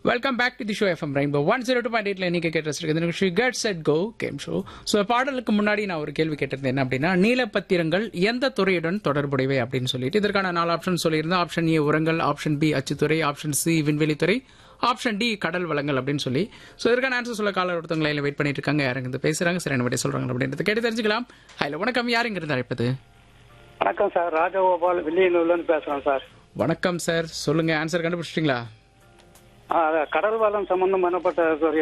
welcome back to the show FM rainbow one zero two point எயிட்ல இன்னைக்கு கேட்டு நிகழ்ச்சி get set go game show so பாடலுக்கு முன்னாடி நான் ஒரு கேள்வி கேட்டிருந்தேன் என்ன அப்படின்னா நீலப்பத்திரங்கள் எந்த துறையுடன் தொடர்புடையவை அப்படின்னு சொல்லிட்டு இதற்கான நாலு ஆப்ஷன் சொல்லியிருந்தேன் ஆப்ஷன் ஏ உரங்கள் ஆப்ஷன் பி அச்சுத்துறை ஆப்ஷன் சி விண்வெளித்துறை ஆப்ஷன் டி கடல் வளங்கள் அப்படின்னு சொல்லி ஸோ இதற்கான ஆன்சர் சொல்ல காலர் ஒருத்தவங்க லைனில் வெயிட் பண்ணிட்டு இருக்காங்க யாருங்க இருந்து பேசுறாங்க சரி என்ன சொல்றாங்க அப்படின்றத கேட்டு தெரிஞ்சுக்கலாம் ஹலோ வணக்கம் யாருங்க இருந்து அழைப்பது வணக்கம் சார் ராஜகோபால் வில்லியனூர்லேருந்து பேசுகிறேன் சார் வணக்கம் சார் சொல்லுங்க ஆன்சர் கண்டுபிடிச்சிட்டீங்களா ஆ அதான் கடல் வளம் சம்பந்தம் பண்ணப்பட்ட ஒரு